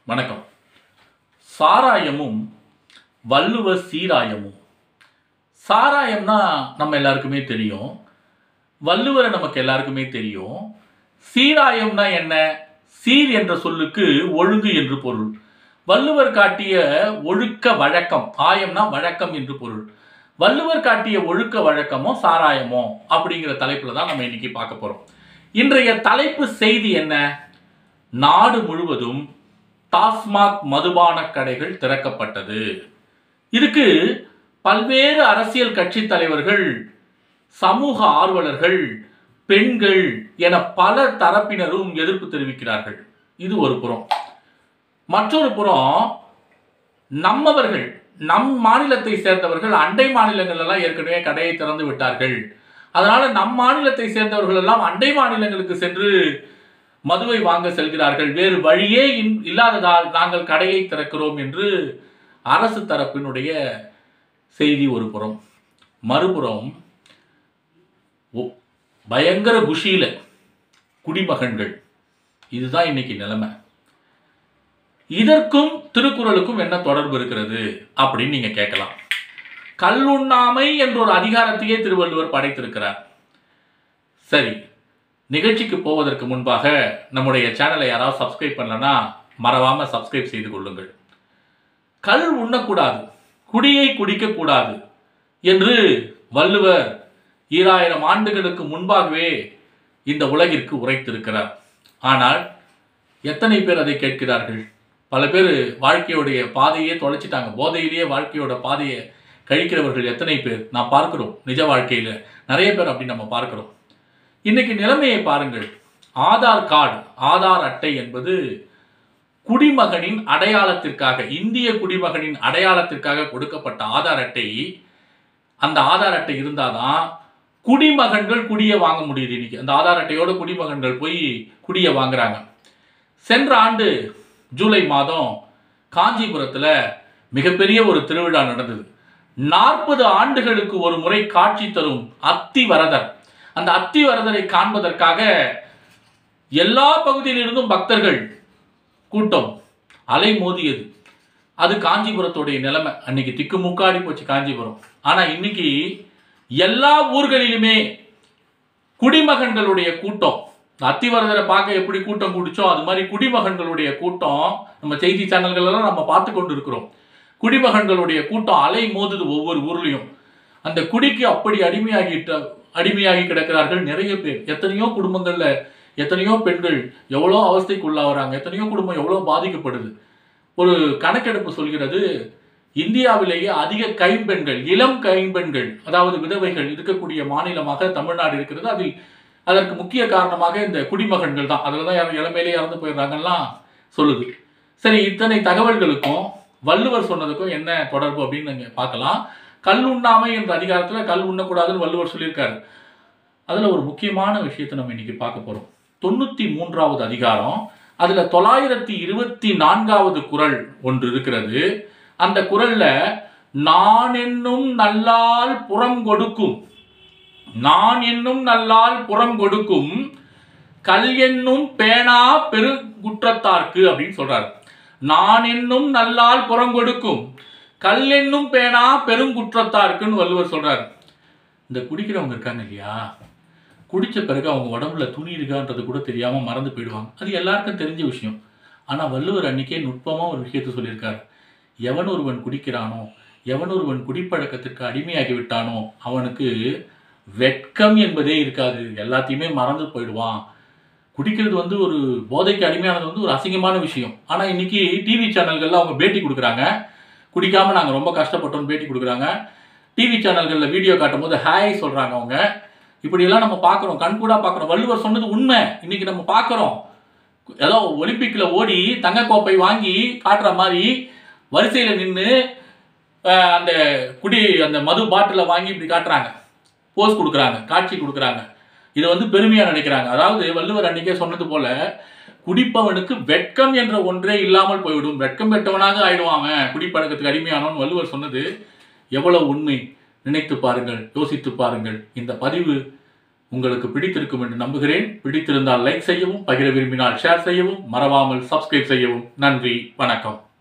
வணக்கம் சாராயமும் வள்ளுவ சீராயமும் சாராயம்னா நம்ம எல்லாருக்குமே தெரியும் வள்ளுவரை நமக்கு எல்லாருக்குமே தெரியும் சீராயம்னா என்ன சீர் என்ற சொல்லுக்கு ஒழுங்கு என்று பொருள் வள்ளுவர் காட்டிய ஒழுக்க வழக்கம் ஆயம்னா வழக்கம் என்று பொருள் வள்ளுவர் காட்டிய ஒழுக்க வழக்கமோ சாராயமோ அப்படிங்கிற தலைப்புல தான் நம்ம இன்னைக்கு பார்க்க போறோம் இன்றைய தலைப்பு செய்தி என்ன நாடு முழுவதும் டாஸ்மாக் மதுபான கடைகள் திறக்கப்பட்டது இதுக்கு பல்வேறு அரசியல் கட்சி தலைவர்கள் சமூக ஆர்வலர்கள் பெண்கள் என பல தரப்பினரும் எதிர்ப்பு தெரிவிக்கிறார்கள் இது ஒரு புறம் மற்றொரு புறம் நம்மவர்கள் நம் மாநிலத்தை சேர்ந்தவர்கள் அண்டை மாநிலங்கள் எல்லாம் ஏற்கனவே கடையை திறந்து விட்டார்கள் அதனால நம் மாநிலத்தை சேர்ந்தவர்கள் எல்லாம் அண்டை மாநிலங்களுக்கு சென்று மதுவை வாங்க செல்கிறார்கள் வேறு வழியே இன்- இல்லாததால் நாங்கள் கடையை திறக்கிறோம் என்று அரசு தரப்பினுடைய செய்தி ஒரு புறம் மறுபுறம் ஒ- பயங்கர குஷியில குடிமகன்கள் இதுதான் இன்னைக்கு நிலைமை இதற்கும் திருக்குறளுக்கும் என்ன தொடர்பு இருக்கிறது அப்படின்னு நீங்க கேட்கலாம் கல்லுண்ணாமை என்ற ஒரு அதிகாரத்தையே திருவள்ளுவர் படைத்திருக்கிறார் சரி நிகழ்ச்சிக்கு போவதற்கு முன்பாக நம்முடைய சேனலை யாராவது சப்ஸ்கிரைப் பண்ணலனா மறவாம சப்ஸ்கிரைப் செய்து கொள்ளுங்கள் கல் உண்ணக்கூடாது குடியை குடிக்கக்கூடாது என்று வள்ளுவர் ஈராயிரம் ஆண்டுகளுக்கு முன்பாகவே இந்த உலகிற்கு உரைத்திருக்கிறார் ஆனால் எத்தனை பேர் அதை கேட்கிறார்கள் பல பேர் வாழ்க்கையுடைய பாதையே தொலைச்சிட்டாங்க போதையிலேயே வாழ்க்கையோட பாதையை கழிக்கிறவர்கள் எத்தனை பேர் நான் பார்க்கிறோம் நிஜ வாழ்க்கையில நிறைய பேர் அப்படி நம்ம பார்க்கிறோம் இன்னைக்கு நிலைமையை பாருங்கள் ஆதார் கார்டு ஆதார் அட்டை என்பது குடிமகனின் அடையாளத்திற்காக இந்திய குடிமகனின் அடையாளத்திற்காக கொடுக்கப்பட்ட ஆதார் அட்டை அந்த ஆதார் அட்டை இருந்தாதான் குடிமகன்கள் குடியை வாங்க முடியுது இன்னைக்கு அந்த ஆதார் அட்டையோட குடிமகன்கள் போய் குடியை வாங்குறாங்க சென்ற ஆண்டு ஜூலை மாதம் காஞ்சிபுரத்துல மிகப்பெரிய ஒரு திருவிழா நடந்தது நாற்பது ஆண்டுகளுக்கு ஒரு முறை காட்சி தரும் அத்தி வரதர் அந்த அத்தி வரதரை காண்பதற்காக எல்லா பகுதியிலிருந்தும் பக்தர்கள் கூட்டம் அலை மோதியது அது காஞ்சிபுரத்துடைய நிலைமை அன்னைக்கு திக்குமுக்காடி போச்சு காஞ்சிபுரம் ஆனா இன்னைக்கு எல்லா ஊர்களிலுமே குடிமகன்களுடைய கூட்டம் இந்த அத்திவரதரை பார்க்க எப்படி கூட்டம் கூடிச்சோ அது மாதிரி குடிமகன்களுடைய கூட்டம் நம்ம செய்தி சேனல்கள் எல்லாம் நம்ம பார்த்து கொண்டு இருக்கிறோம் குடிமகன்களுடைய கூட்டம் அலை மோதுது ஒவ்வொரு ஊர்லயும் அந்த குடிக்கு அப்படி அடிமையாகிட்ட அடிமையாகி கிடக்கிறார்கள் நிறைய பேர் எத்தனையோ குடும்பங்கள்ல எத்தனையோ பெண்கள் எவ்வளோ அவஸ்தைக்குள்ளாகிறாங்க எத்தனையோ குடும்பம் எவ்வளோ பாதிக்கப்படுது ஒரு கணக்கெடுப்பு சொல்கிறது இந்தியாவிலேயே அதிக கைம்பெண்கள் இளம் கைம்பெண்கள் அதாவது விதவைகள் இருக்கக்கூடிய மாநிலமாக தமிழ்நாடு இருக்கிறது அதில் அதற்கு முக்கிய காரணமாக இந்த குடிமகன்கள் தான் அதில் தான் யாரும் இளமையிலே இறந்து போயிடுறாங்கலாம் சொல்லுது சரி இத்தனை தகவல்களுக்கும் வள்ளுவர் சொன்னதுக்கும் என்ன தொடர்பு அப்படின்னு நீங்க பார்க்கலாம் கல் உண்ணாமை என்ற அதிகாரத்தில் கல் உண்ணக்கூடாதுன்னு வள்ளுவர் சொல்லியிருக்காரு அதில் ஒரு முக்கியமான விஷயத்தை நம்ம இன்னைக்கு பார்க்க போகிறோம் தொண்ணூற்றி மூன்றாவது அதிகாரம் அதில் தொள்ளாயிரத்தி இருபத்தி நான்காவது குறள் ஒன்று இருக்கிறது அந்த குறள்ல நான் என்னும் நல்லால் புறம் கொடுக்கும் நான் என்னும் நல்லால் புறம் கொடுக்கும் கல் என்னும் பேனா பெருங்குற்றத்தார்க்கு அப்படின்னு சொல்றாரு நான் என்னும் நல்லால் புறம் கொடுக்கும் கல் என்னும் பேனா பெருங்குற்றத்தார்க்குன்னு வள்ளுவர் சொல்றாரு இந்த குடிக்கிறவங்க இருக்காங்க இல்லையா குடிச்ச பிறகு அவங்க உடம்புல துணி இருக்கான்றது கூட தெரியாம மறந்து போயிடுவாங்க அது எல்லாருக்கும் தெரிஞ்ச விஷயம் ஆனா வள்ளுவர் அன்னைக்கே நுட்பமா ஒரு விஷயத்த சொல்லியிருக்காரு எவன் ஒருவன் குடிக்கிறானோ எவன் ஒருவன் குடிப்பழக்கத்திற்கு அடிமையாகி விட்டானோ அவனுக்கு வெட்கம் என்பதே இருக்காது எல்லாத்தையுமே மறந்து போயிடுவான் குடிக்கிறது வந்து ஒரு போதைக்கு அடிமையானது வந்து ஒரு அசிங்கமான விஷயம் ஆனா இன்னைக்கு டிவி சேனல்கள்ல அவங்க பேட்டி கொடுக்குறாங்க குடிக்காம நாங்க ரொம்ப கஷ்டப்பட்டோம் பேட்டி கொடுக்குறாங்க டிவி சேனல்கள்ல வீடியோ காட்டும் போது ஹாய் சொல்றாங்க அவங்க இப்படியெல்லாம் நம்ம பார்க்குறோம் கண்கூடா பார்க்குறோம் வள்ளுவர் சொன்னது உண்மை இன்னைக்கு நம்ம பார்க்குறோம் ஏதோ ஒலிம்பிக்ல ஓடி தங்கக்கோப்பை வாங்கி காட்டுற மாதிரி வரிசையில் நின்று அந்த குடி அந்த மது பாட்டிலை வாங்கி இப்படி காட்டுறாங்க போஸ் கொடுக்குறாங்க காட்சி கொடுக்குறாங்க இதை வந்து பெருமையா நினைக்கிறாங்க அதாவது வள்ளுவர் அன்னைக்கே சொன்னது போல குடிப்பவனுக்கு வெட்கம் என்ற ஒன்றே இல்லாமல் போய்விடும் வெட்கம் பெற்றவனாக ஆயிடுவான் அவன் குடிப்பழக்கத்துக்கு அடிமையானவன் வள்ளுவர் சொன்னது எவ்வளவு உண்மை நினைத்து பாருங்கள் யோசித்து பாருங்கள் இந்த பதிவு உங்களுக்கு பிடித்திருக்கும் என்று நம்புகிறேன் பிடித்திருந்தால் லைக் செய்யவும் பகிர விரும்பினால் ஷேர் செய்யவும் மறவாமல் சப்ஸ்கிரைப் செய்யவும் நன்றி வணக்கம்